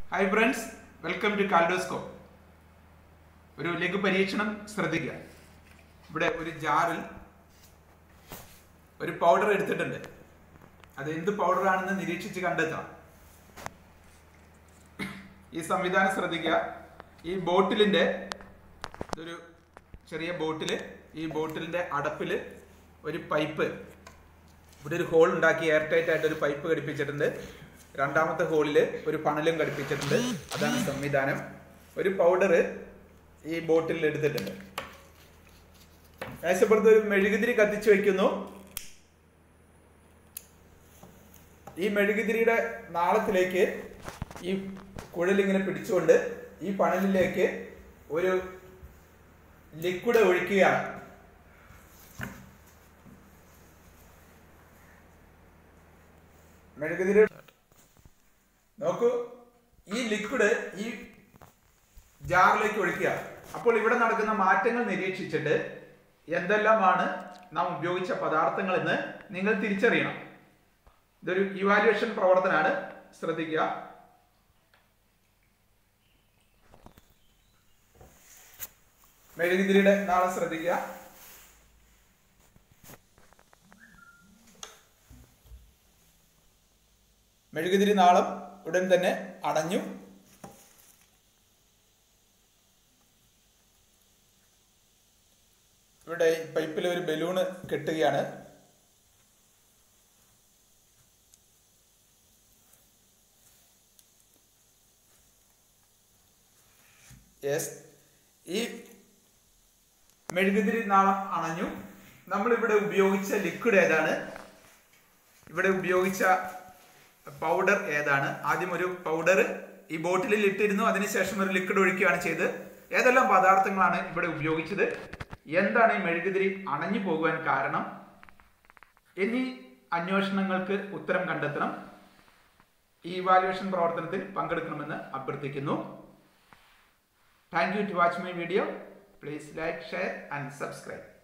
hi friends welcome to kaleidoscope ഒരു ലഘു പരീക്ഷണം ശ്രദ്ധിക്കുക ഇവിടെ ഒരു ജാറിൽ ഒരു പൗഡർ എടുത്തിട്ടുണ്ട് അത് എന്ത് പൗഡറാണെന്ന് നിരീക്ഷിച്ച് കണ്ടെത്തണം ഈ സംവിധാനം ശ്രദ്ധിക്കുക ഈ ബോട്ടിലിന്റെ ഇതൊരു ചെറിയ ബോട്ടില് ഈ ബോട്ടിലിന്റെ അടപ്പില് ഒരു പൈപ്പ് ഇവിടെ ഒരു ഹോൾ ഉണ്ടാക്കി എയർ ടൈറ്റ് ആയിട്ട് ഒരു പൈപ്പ് ഘടിപ്പിച്ചിട്ടുണ്ട് രണ്ടാമത്തെ ഹോളിൽ ഒരു പണലും ഘടിപ്പിച്ചിട്ടുണ്ട് അതാണ് സംവിധാനം ഒരു പൗഡർ ഈ ബോട്ടിൽ എടുത്തിട്ടുണ്ട് മേശപ്പുറത്ത് ഒരു മെഴുകുതിരി കത്തിച്ചു വെക്കുന്നു ഈ മെഴുകുതിരിയുടെ നാളത്തിലേക്ക് ഈ കുഴലിങ്ങനെ പിടിച്ചുകൊണ്ട് ഈ പണലിലേക്ക് ഒരു ലിക്വിഡ് ഒഴിക്കുകയാണ് മെഴുകുതിരി നോക്കൂ ഈ ലിക്വിഡ് ഈ ജാറിലേക്ക് ഒഴിക്കുക അപ്പോൾ ഇവിടെ നടക്കുന്ന മാറ്റങ്ങൾ നിരീക്ഷിച്ചിട്ട് എന്തെല്ലാമാണ് നാം ഉപയോഗിച്ച പദാർത്ഥങ്ങൾ എന്ന് നിങ്ങൾ തിരിച്ചറിയണം ഇതൊരു ഇവാലുവേഷൻ പ്രവർത്തനമാണ് ശ്രദ്ധിക്കുക മെഴുകുതിരിയുടെ നാളെ ശ്രദ്ധിക്കുക മെഴുകുതിരി നാളം ഉടൻ തന്നെ അടഞ്ഞു ഇവിടെ ഈ പൈപ്പിൽ ഒരു ബലൂണ് കെട്ടുകയാണ് യെസ് ഈ മെഴുകുതിരി നാളം അണഞ്ഞു നമ്മൾ ഇവിടെ ഉപയോഗിച്ച ലിക്വിഡ് ഏതാണ് ഇവിടെ ഉപയോഗിച്ച പൗഡർ ഏതാണ് ആദ്യം ഒരു പൗഡർ ഈ ബോട്ടിലിൽ ഇട്ടിരുന്നു അതിനുശേഷം ഒരു ലിക്വിഡ് ഒഴിക്കുകയാണ് ചെയ്ത് ഏതെല്ലാം പദാർത്ഥങ്ങളാണ് ഇവിടെ ഉപയോഗിച്ചത് എന്താണ് ഈ മെഴുകുതിരി അണഞ്ഞു പോകുവാൻ കാരണം എന്നീ അന്വേഷണങ്ങൾക്ക് ഉത്തരം കണ്ടെത്തണം ഈ ഇവാലുവേഷൻ പ്രവർത്തനത്തിൽ പങ്കെടുക്കണമെന്ന് അഭ്യർത്ഥിക്കുന്നു thank you to watch my video please like share and subscribe